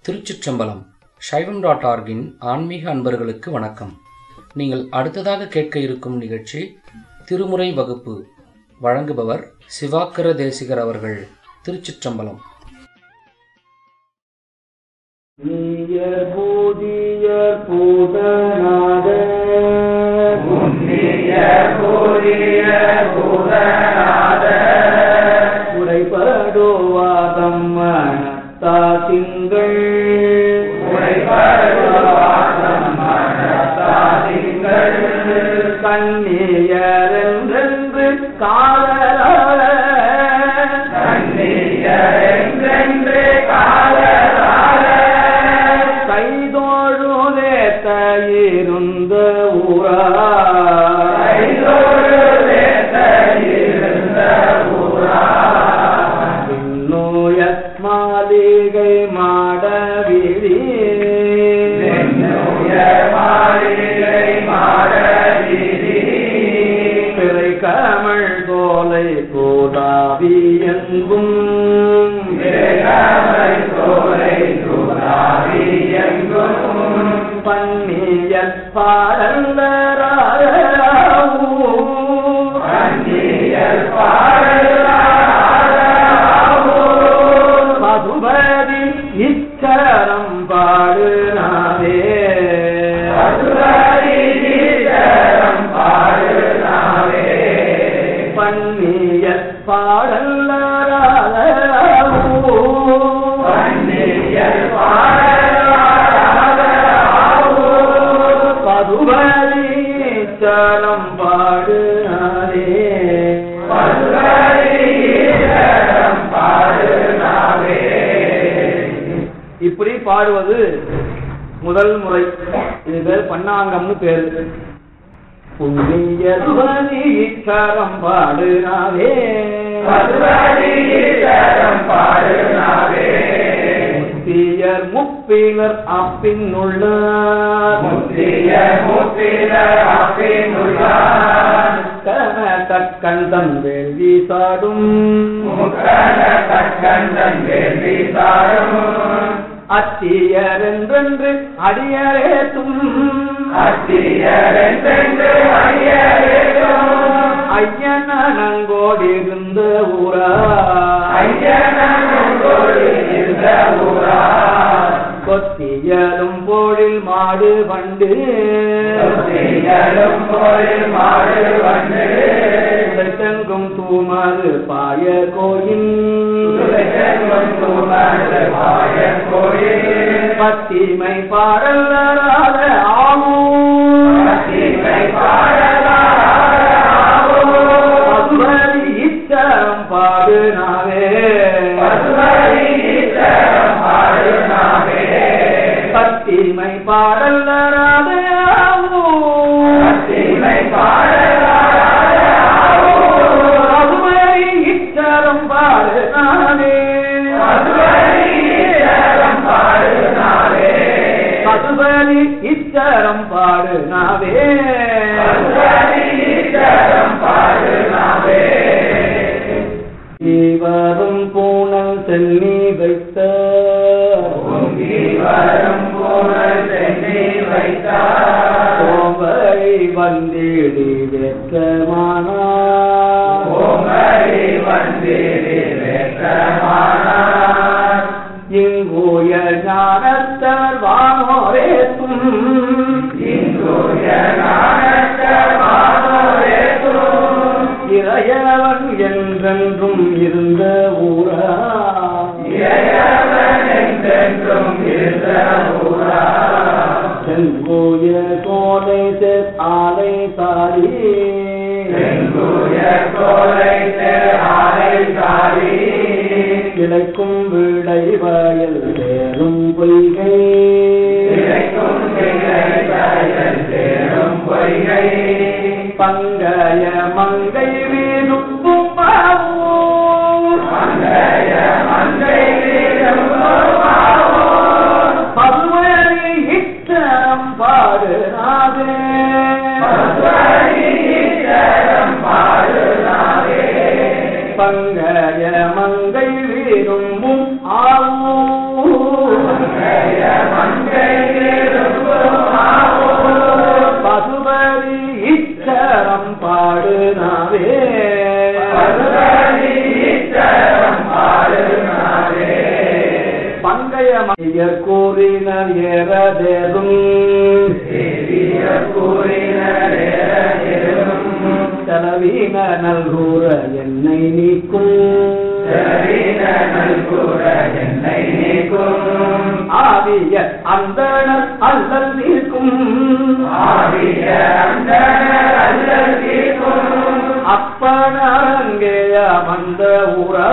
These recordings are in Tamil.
திருச்சிற்றம்பலம் சைவம் டாட் ஆர்கின் ஆன்மீக அன்பர்களுக்கு வணக்கம் நீங்கள் அடுத்ததாக கேட்க இருக்கும் நிகழ்ச்சி திருமுறை வகுப்பு வழங்குபவர் சிவாக்கர தேசிகர் அவர்கள் திருச்சிற்றம்பலம் நீயர் பூதியர் பூதநாத உரைபடுவாதம் மனத்தா திங்கள் கண்ணியரென்றென்று காதலாக கைதோழுதேத்த இருந்த ஊரா நோயத் மாளிகை மாடவிழி பிறை கமழ் கோலை கோதாவி எங்கும் பன்னியல் மதுபதி இச்சரம் பாடுனாவே பன்னியல் பதுபதி இச்சரம் பாடுனாவே இப்படி பாடுவது முதல் முறை இது பேர் பண்ணாங்கம்னு பேரு புண்ணிய சரம் பாடுனாவே முத்தியர் முப்பிலர் அப்பின்னுள்ள கன தக்கன் தன் வேள்வி சாடும் அத்தியர் என்றென்று அடியரேத்தும் ஐயன நங்கோடிருந்த ஊரா கொத்தியலும் போழில் மாடு வண்டு உடைத்தெங்கும் தூமது பாய கோயில் பத்திமை பாடலாத ஆகும் மதுபதி இச்சரம் பாடுனாவே பத்திமை பாடலாத மதுபதி இச்சரம் பாடுனாவே மதுபதி இச்சரம் பாடுனாவே இவரும் பூனல் செல்லி வைத்த கோவை வந்திடி வெற்றமானா இங்கூய ஞானத்தர் வானோரேத்தும் இறையவன் என்றென்றும் இருந்த ஊரா செங்கோய கோலை செர் ஆலை சாரி கிளைக்கும் விடை வயல் சேரும் பொய்கை பங்கைய மங்கை வீருப்பும் பல்வழி இத்தம் பாடுறாதே பங்கைய மங்கை வீரும்பும் ஆவூ பங்கைய மையர் கூறினர் ஏறதேரும் செலவீன நல்கூற என்னை நீக்கும் ஆவிய அந்தணர் அல்லல் நீக்கும் அப்பனங்கே அமர்ந்த ஊரா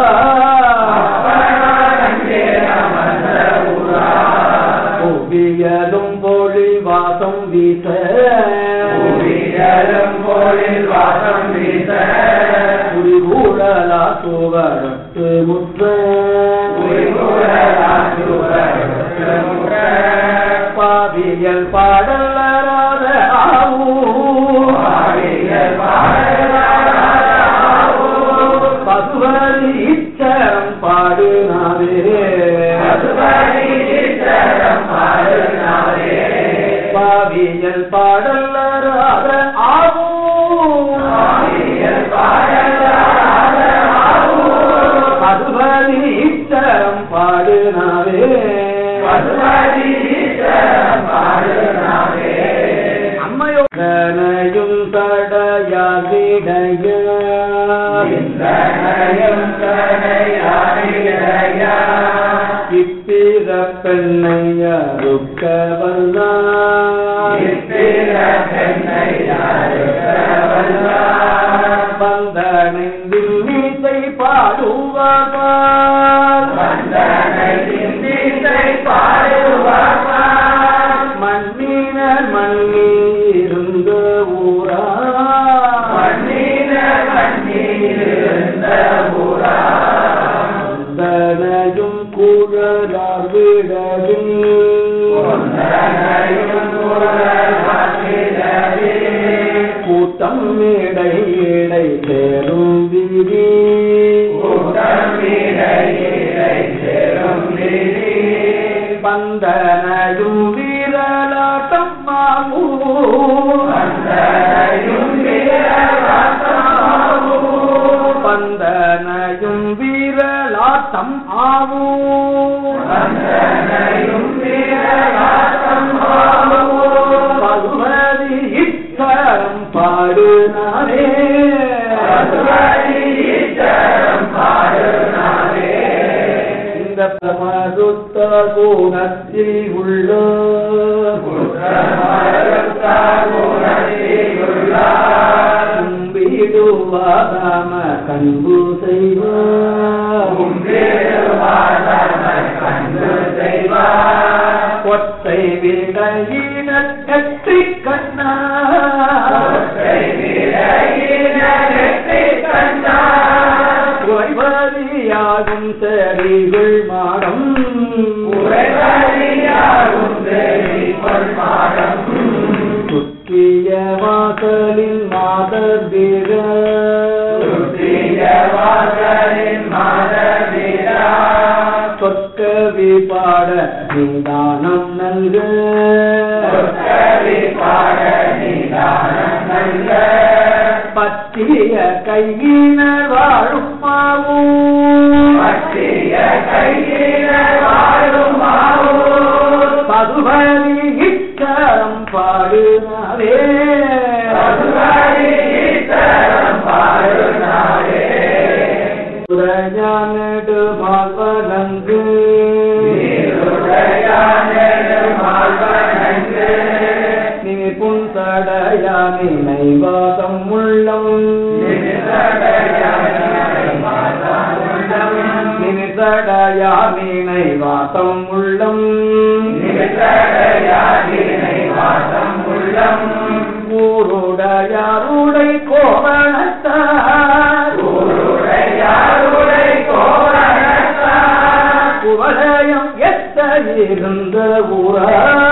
புவியலும் பொழி வாசம் வீச குடிகூடலா சுவரத்து முற்ற பாவியல் பாடலராத ஆவூ பசுவரி இச்சரம் பாடினாரே பாவியல் பாடலராத ஆவூ பசுவரி இச்சரம் பாடினாரே அம்மையோடனையும் தடையாகிடைய இப்பிற பெண்ணை அறுக்க வந்தனைந்தில் மீசை பாடுவார் மண்ணினர் மண்ணி இருந்த ஊரா வந்தனையும் கூழலார் விடவில் கூட்டம் இடை இடை சேரும் வீதி பந்தனையும் வீரலாட்டம் மாமூ பந்தனையும் வீரலாட்டம் ஆவூ பகுமதி இத்தரம் பாடுனாரே இந்த பிரமருத்த குணத்தில் உள்ள கும்பிடுவாதாம கண்பு செய்வார் கொத்தை விடையின கற்றி கண்ணா குறைவதியாகும் சரிகள் மாடம் சுற்றிய வாசலின் மாதர் சொற்கவி பாட நிதானம் நல்க பற்றிய கையினர் வாழும் மாவும் பதுவரி இக்கரம் பாடுனாரே உரையானடு மால்வனங்கு நீ புன்சடையா நினைவாதம் உள்ளம் நினைசடையா நினைவாதம் உள்ளம் ஊருடையாருடை கோவணத்தார் குவலயம் எத்த இருந்த ஊரா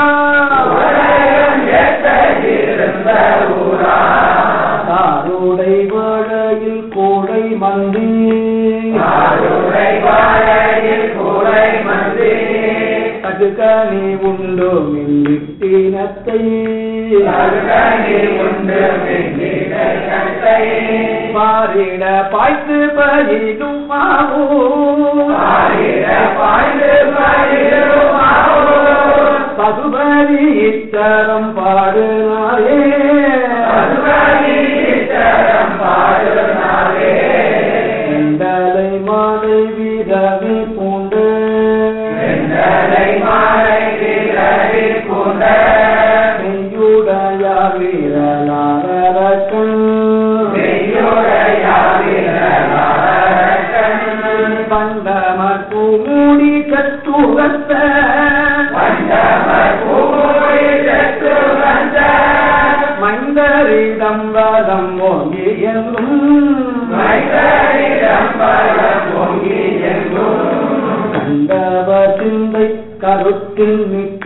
தாருடை வாழையில் கோடை மந்தி கடுகனி உண்டு மின்னிட்டினத்தை பாரிட பாய்த்து பயிலும் மாவூ மறுத்த மைந்தரிடம் வதம் ஓங்கி எங்கும் கண்டவ சிந்தை கருத்தில் மிக்க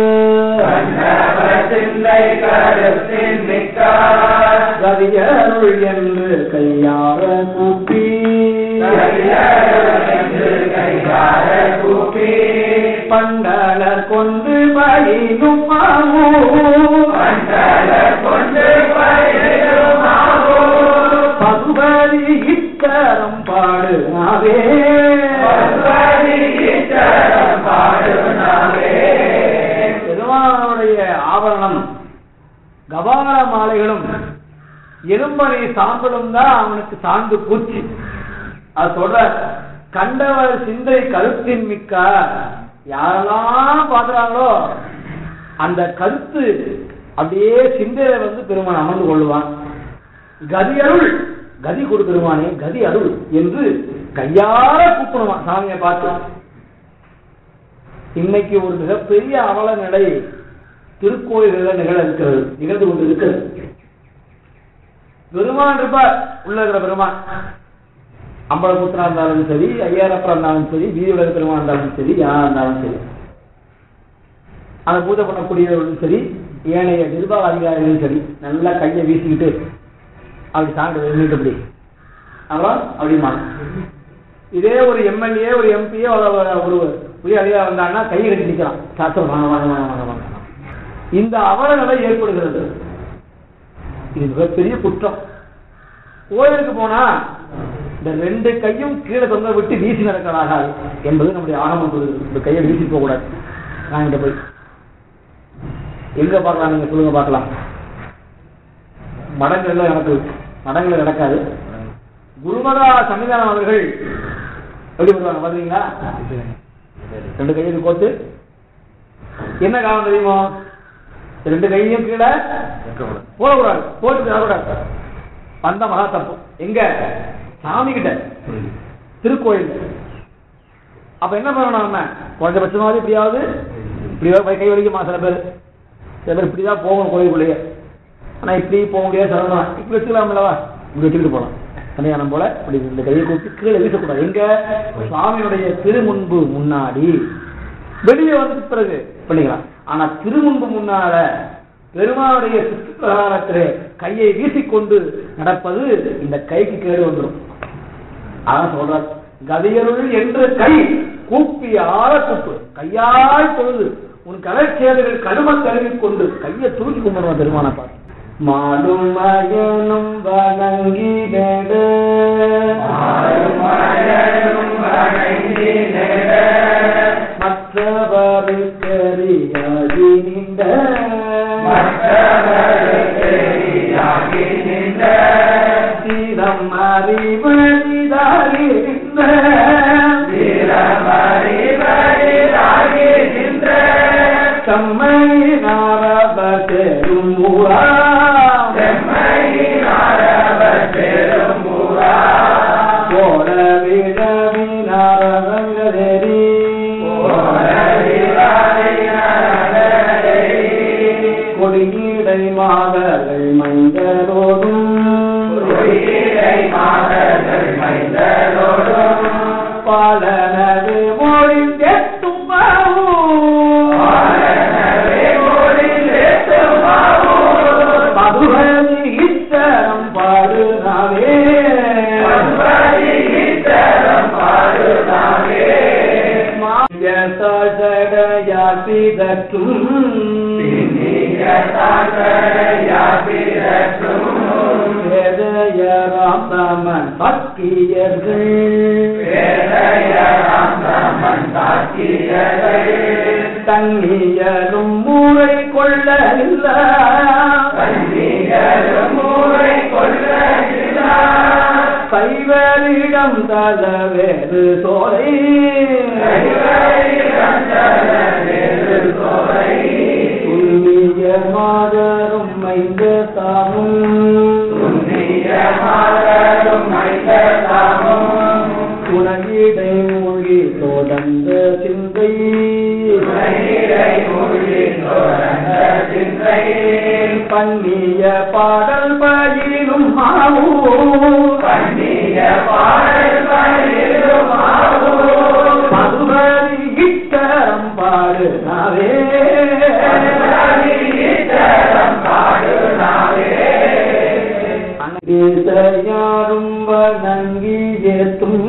கரியருள் என்று கையார கூப்பி பண்டலர் கொண்டு பயிலும் பகுபதி இத்தரம் பாடு நாவே பெருமானுடைய ஆபரணம் கபால மாலைகளும் எலும்பனை சாம்பலும் தான் அவனுக்கு சார்ந்து பூச்சி அது சொல்ற கண்டவர் சிந்தை கருத்தின் மிக்க யாரெல்லாம் பாக்குறாங்களோ அந்த கருத்து அப்படியே சிந்தையில வந்து பெருமான் அமர்ந்து கொள்வான் கதி அருள் கதி கொடு பெருமானே கதி அருள் என்று கையார கூப்பிடுவான் சாமியை பார்த்து இன்னைக்கு ஒரு மிகப்பெரிய அவல நிலை திருக்கோயில்களில் நிகழ இருக்கிறது நிகழ்ந்து கொண்டு இருக்கிறது பெருமான் இருப்பார் உள்ள இருக்கிற பெருமான் அம்பலபுத்திரா இருந்தாலும் சரி ஐயாரப்பா இருந்தாலும் சரி வீதியுலக பெருமான் இருந்தாலும் சரி யாரா இருந்தாலும் சரி அதை பூஜை பண்ணக்கூடியவர்களும் சரி ஏனைய நிர்வாக அதிகாரிகளும் சரி நல்லா கையை வீசிக்கிட்டு அப்படி சாங்க நின்றுட்டு அப்புறம் அப்படிமா இதே ஒரு எம்எல்ஏ ஒரு எம்பியோ ஒரு உயர் அதிகாரி வந்தாங்கன்னா கை கட்டி நிற்கிறான் சாஸ்திரம் வாங்க வாங்க வாங்க வாங்க வாங்க இந்த அவல நிலை ஏற்படுகிறது இது மிகப்பெரிய குற்றம் கோயிலுக்கு போனா இந்த ரெண்டு கையும் கீழே தொங்க விட்டு வீசி நடக்கலாகாது என்பது நம்முடைய ஆரம்பம் சொல்லுது இந்த கையை வீசி போக கூடாது நான் இங்க போய் எங்க பார்க்கலாம் நீங்க சொல்லுங்க பார்க்கலாம் மடங்கள்ல எனக்கு மடங்கள்ல நடக்காது குருமதா சன்னிதானம் அவர்கள் எப்படி வருவாங்க பாத்தீங்களா ரெண்டு கையும் கோத்து என்ன காரணம் தெரியுமோ ரெண்டு கையும் கீழே போடக்கூடாது போட்டு வரக்கூடாது வந்த மகா தப்பு எங்க சாமி கிட்ட திருக்கோயில் அப்ப என்ன பண்ணணும் நம்ம குறைஞ்சபட்சமாவது இப்படியாவது இப்படி கை வலிக்குமா சில பேர் சில பேர் இப்படிதான் போகணும் கோயிலுக்குள்ளேயே ஆனா இப்படி போக முடியாது சிரமம் இப்படி வச்சுக்கலாம் இல்லவா இப்படி வச்சுக்கிட்டு போலாம் கல்யாணம் போல இப்படி இந்த கையை கூப்பி கீழே வீசக்கூடாது எங்க சுவாமியுடைய திருமுன்பு முன்னாடி வெளியே வந்து பிறகு பண்ணிக்கலாம் ஆனா திருமுன்பு முன்னால பெருமாளுடைய சுற்று பிரகாரத்திலே கையை வீசிக்கொண்டு நடப்பது இந்த கைக்கு கேடு வந்துடும் அதான் சொல்றார் கதியருள் என்று கை கூப்பி ஆற கூப்பு கையால் தொழுது உன் கலைச்சேவைகள் கடும கருவி கொண்டு கையை தூக்கி கும்பிடுவான் பெருமான பார்த்து மாடும் மயனும் வணங்கி நெடு மற்றவருக்கு அறியாகி நின்ற தீரம் அறிவரிதாகி நின்ற செம்மை நாரப பெரும் ஊரா போட விடவி நாரதங்கரி கொடியீடை மாதர்கள் மைந்தரோடும் பாலனது மொழிந்தெட்டும் மதுரதி இத்தரம் பாடுனாவே மாயதற்றும் வேதயராமன் பக்கியர்கள் தண்ணியலும் மூளை கொள்ளவில்ல சைவரிடம் தளவேறு சோலை துல்லிய மாதரும் மைந்த தாமும் உணவிடை மூழ்கி தொடர்ந்த சிந்தை பண்ணிய பாடல் பயிலும் மாவூர் மதுபதி இக்கரம் பாடு நாவே யாரும் வணங்கி ஏத்தும்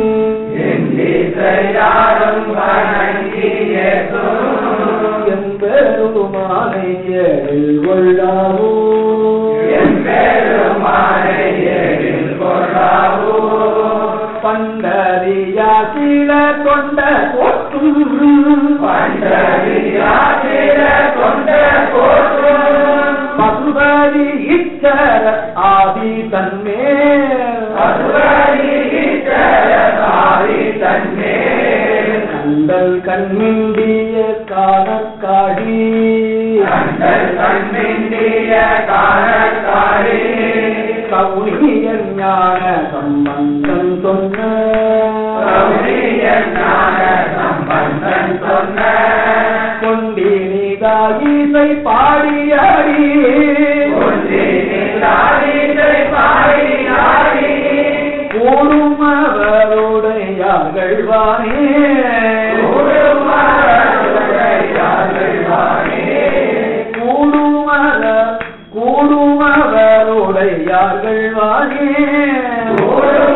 எம்பெருமானை எழில் கொள்ளாவோ பண்டரியா சில கொண்ட போற்றும் பசுபதி இச்சர ஆதி தன்மேல் கண்டல் கண்மிண்டிய காணக்காடி கவுனியன் ஞான சம்பந்தம் சொன்ன கொண்டினிதாயிசை பாடியாடி கூடும் அவருடையார்கள் வானே கூடுமர கூடுமவருடையார்கள் வானே